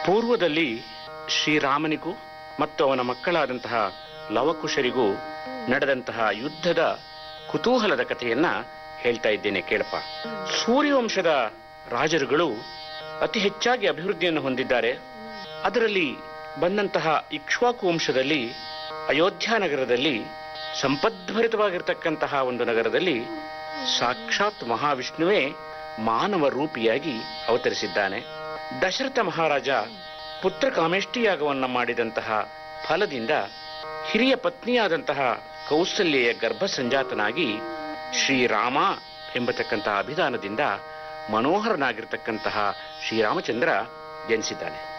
ಪೂರ್ವದಲ್ಲಿ ಶ್ರೀರಾಮನಿಗೂ ಮತ್ತು ಅವನ ಮಕ್ಕಳಾದಂತಹ ಲವಕುಶರಿಗೂ ನಡೆದಂತಹ ಯುದ್ಧದ ಕುತೂಹಲದ ಕಥೆಯನ್ನ ಹೇಳ್ತಾ ಇದ್ದೇನೆ ಕೇಳಪ್ಪ ಸೂರ್ಯವಂಶದ ರಾಜರುಗಳು ಅತಿ ಹೆಚ್ಚಾಗಿ ಅಭಿವೃದ್ಧಿಯನ್ನು ಹೊಂದಿದ್ದಾರೆ ಅದರಲ್ಲಿ ಬಂದಂತಹ ಇಕ್ಷ್ವಾಕು ವಂಶದಲ್ಲಿ ಅಯೋಧ್ಯ ನಗರದಲ್ಲಿ ಸಂಪದ್ಭರಿತವಾಗಿರ್ತಕ್ಕಂತಹ ಒಂದು ನಗರದಲ್ಲಿ ಸಾಕ್ಷಾತ್ ಮಹಾವಿಷ್ಣುವೇ ಮಾನವ ರೂಪಿಯಾಗಿ ಅವತರಿಸಿದ್ದಾನೆ ದಶರಥ ಮಹಾರಾಜ ಪುತ್ರ ಕಾಮೇಷ್ಟಿಯಾಗವನ್ನ ಮಾಡಿದಂತಹ ಫಲದಿಂದ ಹಿರಿಯ ಪತ್ನಿಯಾದಂತಹ ಕೌಸಲ್ಯೆಯ ಗರ್ಭ ಸಂಜಾತನಾಗಿ ಶ್ರೀರಾಮ ಎಂಬತಕ್ಕಂತಹ ಅಭಿಧಾನದಿಂದ ಮನೋಹರನಾಗಿರ್ತಕ್ಕಂತಹ ಶ್ರೀರಾಮಚಂದ್ರ ಜನಿಸಿದ್ದಾನೆ